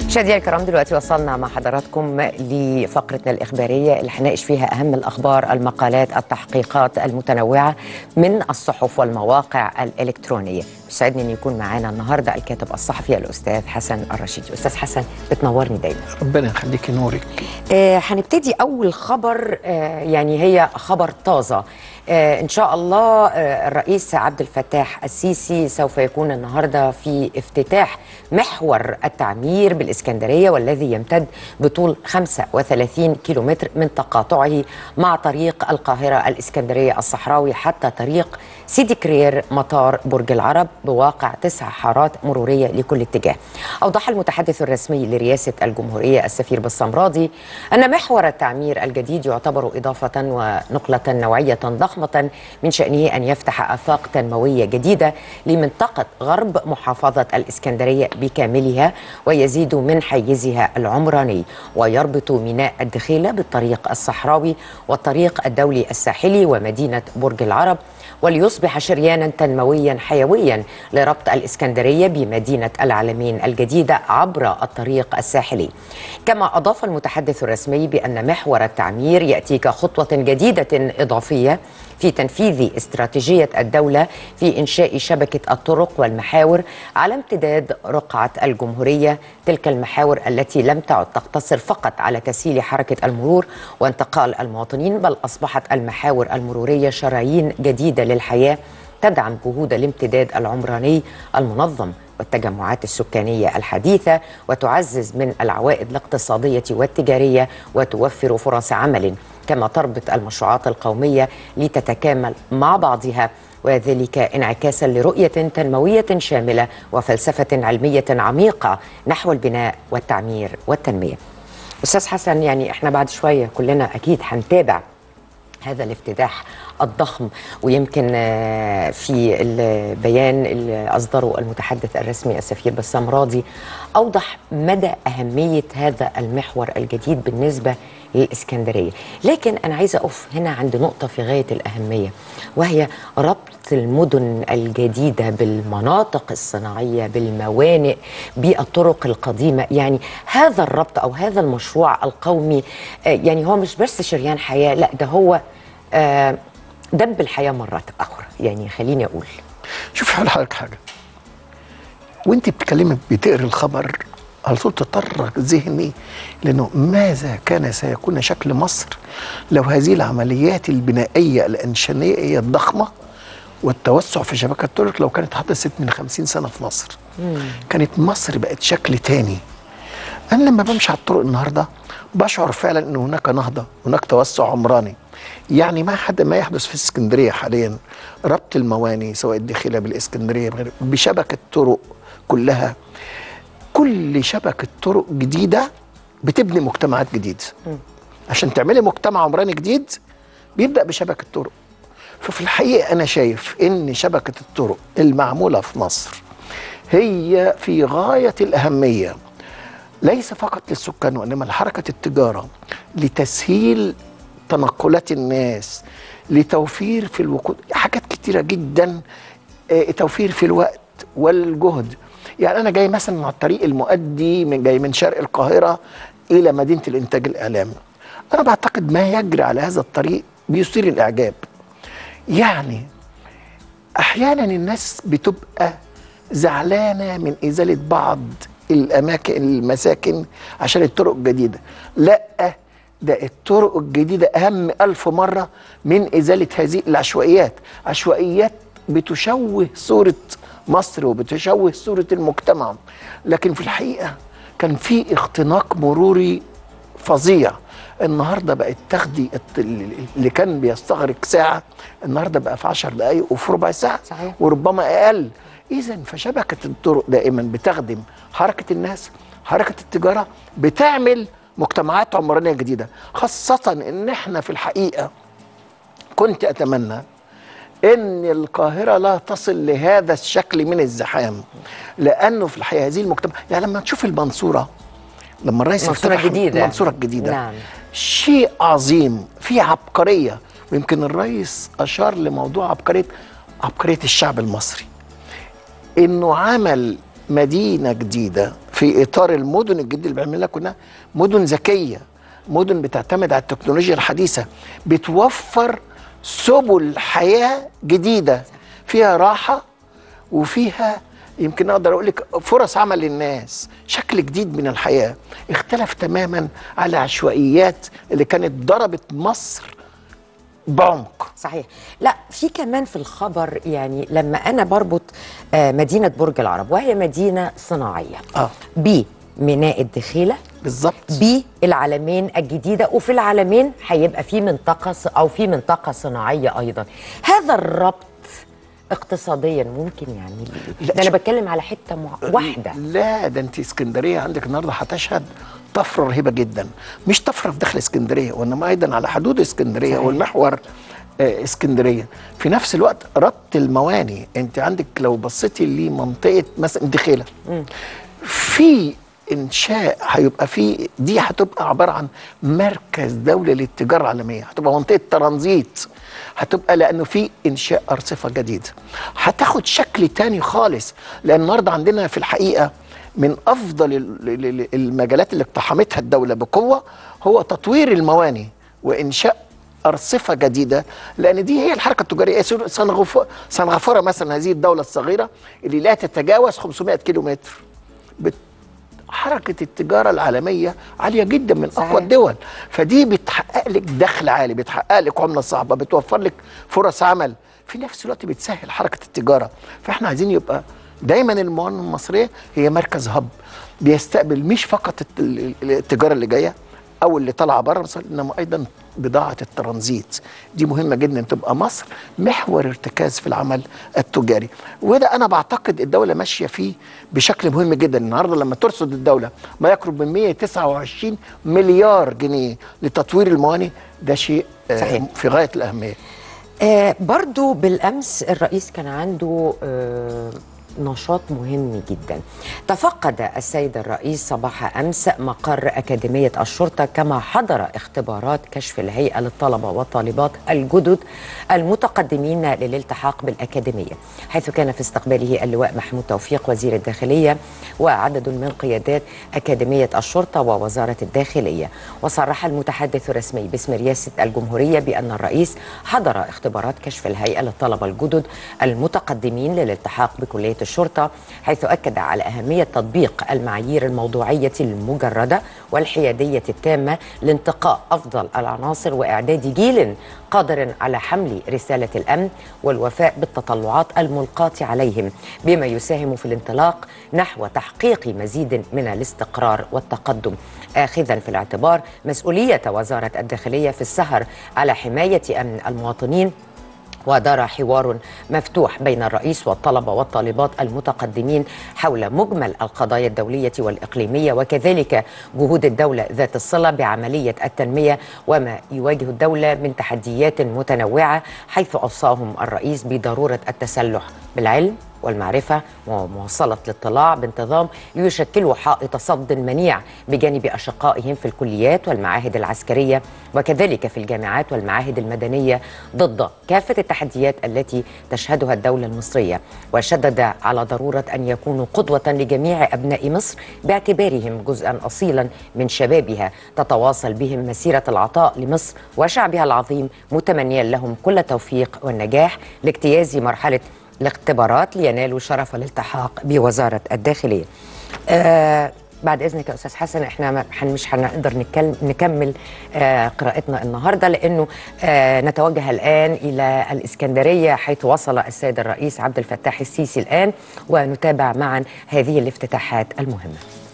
مشاهدينا الكرام دلوقتي وصلنا مع حضراتكم لفقرتنا الإخبارية اللي هنناقش فيها أهم الأخبار المقالات التحقيقات المتنوعة من الصحف والمواقع الإلكترونية يسعدني أن يكون معانا النهاردة الكاتب الصحفي الأستاذ حسن الرشيدي أستاذ حسن بتنورني دايما ربنا يخليكي نورك آه، هنبتدي أول خبر آه، يعني هي خبر طازة آه، إن شاء الله آه، الرئيس عبد الفتاح السيسي سوف يكون النهاردة في افتتاح محور التعمير بالإسكندرية والذي يمتد بطول 35 كيلومتر من تقاطعه مع طريق القاهرة الإسكندرية الصحراوي حتى طريق سيدي كرير مطار برج العرب بواقع تسع حارات مرورية لكل اتجاه أوضح المتحدث الرسمي لرئاسة الجمهورية السفير بسام راضي أن محور التعمير الجديد يعتبر إضافة ونقلة نوعية ضخمة من شأنه أن يفتح آفاق تنموية جديدة لمنطقة غرب محافظة الإسكندرية بكاملها ويزيد من حيزها العمراني ويربط ميناء الدخيلة بالطريق الصحراوي والطريق الدولي الساحلي ومدينة برج العرب وليصبح شريانا تنمويا حيويا لربط الإسكندرية بمدينة العالمين الجديدة عبر الطريق الساحلي كما أضاف المتحدث الرسمي بأن محور التعمير يأتي كخطوة جديدة إضافية في تنفيذ استراتيجية الدولة في إنشاء شبكة الطرق والمحاور على امتداد رقعة الجمهورية تلك المحاور التي لم تعد تقتصر فقط على تسهيل حركة المرور وانتقال المواطنين بل أصبحت المحاور المرورية شرايين جديدة للحياة تدعم جهود الامتداد العمراني المنظم والتجمعات السكانية الحديثة وتعزز من العوائد الاقتصادية والتجارية وتوفر فرص عمل كما تربط المشروعات القومية لتتكامل مع بعضها وذلك انعكاسا لرؤية تنموية شاملة وفلسفة علمية عميقة نحو البناء والتعمير والتنمية أستاذ حسن يعني احنا بعد شوية كلنا أكيد هنتابع هذا الافتتاح الضخم ويمكن آه، في البيان اللي أصدره المتحدث الرسمي السفير بسام راضي أوضح مدى أهمية هذا المحور الجديد بالنسبة للإسكندرية لكن أنا عايزة أقف هنا عند نقطة في غاية الأهمية وهي ربط المدن الجديدة بالمناطق الصناعية بالموانئ بالطرق القديمة يعني هذا الربط أو هذا المشروع القومي آه، يعني هو مش بس شريان حياة لا ده هو آه، دب الحياة مرة أخرى يعني خليني أقول شوف هقول لحضرتك حاجه وانت بتتكلمي بتقري الخبر على طول تطرق ذهني لانه ماذا كان سيكون شكل مصر لو هذه العمليات البنائيه الانشائيه الضخمه والتوسع في شبكه الطرق لو كانت حدثت من خمسين سنه في مصر كانت مصر بقت شكل تاني انا لما بمشي على الطرق النهارده بشعر فعلا ان هناك نهضه هناك توسع عمراني يعني ما حد ما يحدث في اسكندريه حاليا ربط المواني سواء الداخله بالاسكندريه بغير بشبكه طرق كلها كل شبكه طرق جديده بتبني مجتمعات جديده عشان تعملي مجتمع عمراني جديد بيبدا بشبكه طرق ففي الحقيقه انا شايف ان شبكه الطرق المعموله في مصر هي في غايه الاهميه ليس فقط للسكان وانما لحركه التجاره لتسهيل تنقلات الناس لتوفير في الوقود حاجات كتيره جدا آه، توفير في الوقت والجهد يعني انا جاي مثلا على الطريق المؤدي من جاي من شرق القاهره الى مدينه الانتاج الاعلامي انا بعتقد ما يجري على هذا الطريق بيثير الاعجاب يعني احيانا الناس بتبقى زعلانه من ازاله بعض الاماكن المساكن عشان الطرق الجديده لا ده الطرق الجديده اهم الف مره من ازاله هذه العشوائيات عشوائيات بتشوه صوره مصر وبتشوه صوره المجتمع لكن في الحقيقه كان في اختناق مروري فظيع النهارده بقت تاخدي الت- اللي كان بيستغرق ساعه النهارده بقى في 10 دقائق وفي ربع ساعه صحيح. وربما اقل اذا فشبكه الطرق دائما بتخدم حركه الناس حركه التجاره بتعمل مجتمعات عمرانيه جديده خاصه ان احنا في الحقيقه كنت اتمنى ان القاهره لا تصل لهذا الشكل من الزحام لانه في الحقيقه هذه المجتمع يعني لما تشوف المنصوره لما الرئيس المنصورة افتتح الجديدة. المنصوره الجديده نعم. شيء عظيم في عبقريه ويمكن الرئيس اشار لموضوع عبقريه عبقريه الشعب المصري انه عمل مدينه جديده في اطار المدن الجديده اللي بيعملها كلها مدن ذكيه مدن بتعتمد على التكنولوجيا الحديثه بتوفر سبل حياه جديده فيها راحه وفيها يمكن اقدر اقول لك فرص عمل للناس شكل جديد من الحياه اختلف تماما على العشوائيات اللي كانت ضربت مصر بعمق صحيح لا في كمان في الخبر يعني لما انا بربط آه، مدينه برج العرب وهي مدينه صناعيه اه بميناء الدخيله بالظبط بالعلمين الجديده وفي العلمين هيبقى في منطقه ص- او في منطقه صناعيه ايضا هذا الربط اقتصاديا ممكن يعني لا، ده انا شوف- بتكلم على حته مع... واحده لا ده انت اسكندريه عندك النهارده هتشهد طفره رهيبه جدا مش طفره في داخل اسكندريه وانما ايضا على حدود اسكندريه صحيح. والمحور آه، اسكندريه في نفس الوقت ربط المواني انت عندك لو بصيتي لمنطقه مثلا دخيله في انشاء هيبقى في دي هتبقى عباره عن مركز دولي للتجاره العالميه هتبقى منطقه ترانزيت هتبقى لانه في انشاء ارصفه جديده هتاخد شكل تاني خالص لان النهارده عندنا في الحقيقه من افضل ال- ال- ال- المجالات اللي اقتحمتها الدوله بقوه هو تطوير المواني وانشاء ارصفه جديده لان دي هي الحركه التجاريه سور- سنغف- سنغافوره مثلا هذه الدوله الصغيره اللي لا تتجاوز 500 كيلو متر بت- حركه التجاره العالميه عاليه جدا من صحيح. اقوى الدول فدي بتحقق لك دخل عالي بتحقق لك عمله صعبه بتوفر لك فرص عمل في نفس الوقت بتسهل حركه التجاره فاحنا عايزين يبقى دايما الموانئ المصريه هي مركز هب بيستقبل مش فقط الت- ال- ال- التجاره اللي جايه او اللي طالعه بره مصر انما ايضا بضاعه الترانزيت دي مهمه جدا تبقى مصر محور ارتكاز في العمل التجاري وده انا بعتقد الدوله ماشيه فيه بشكل مهم جدا النهارده لما ترصد الدوله ما يقرب من 129 مليار جنيه لتطوير الموانئ ده شيء آه، صحيح. في غايه الاهميه آه برضو بالأمس الرئيس كان عنده آه نشاط مهم جدا تفقد السيد الرئيس صباح أمس مقر أكاديمية الشرطة كما حضر اختبارات كشف الهيئة للطلبة والطالبات الجدد المتقدمين للالتحاق بالأكاديمية حيث كان في استقباله اللواء محمود توفيق وزير الداخلية وعدد من قيادات أكاديمية الشرطة ووزارة الداخلية وصرح المتحدث الرسمي باسم رئاسة الجمهورية بأن الرئيس حضر اختبارات كشف الهيئة للطلبة الجدد المتقدمين للالتحاق بكلية الشرطة حيث أكد على أهمية تطبيق المعايير الموضوعية المجردة والحيادية التامة لانتقاء أفضل العناصر وإعداد جيل قادر على حمل رسالة الأمن والوفاء بالتطلعات الملقاة عليهم بما يساهم في الانطلاق نحو تحقيق مزيد من الاستقرار والتقدم آخذا في الاعتبار مسؤولية وزارة الداخلية في السهر على حماية أمن المواطنين ودار حوار مفتوح بين الرئيس والطلبة والطالبات المتقدمين حول مجمل القضايا الدولية والإقليمية وكذلك جهود الدولة ذات الصلة بعملية التنمية وما يواجه الدولة من تحديات متنوعة حيث أوصاهم الرئيس بضرورة التسلح بالعلم والمعرفة ومواصلة الاطلاع بانتظام ليشكلوا حائط صد منيع بجانب أشقائهم في الكليات والمعاهد العسكرية وكذلك في الجامعات والمعاهد المدنية ضد كافة التحديات التي تشهدها الدولة المصرية وشدد على ضرورة أن يكونوا قدوة لجميع أبناء مصر باعتبارهم جزءا أصيلا من شبابها تتواصل بهم مسيرة العطاء لمصر وشعبها العظيم متمنيا لهم كل التوفيق والنجاح لاجتياز مرحلة الاختبارات لينالوا شرف الالتحاق بوزارة الداخلية آه بعد اذنك يا استاذ حسن احنا ما- حن مش هنقدر نتكلم نكمل آه قراءتنا النهارده لانه آه نتوجه الان الى الاسكندريه حيث وصل السيد الرئيس عبد الفتاح السيسي الان ونتابع معا هذه الافتتاحات المهمه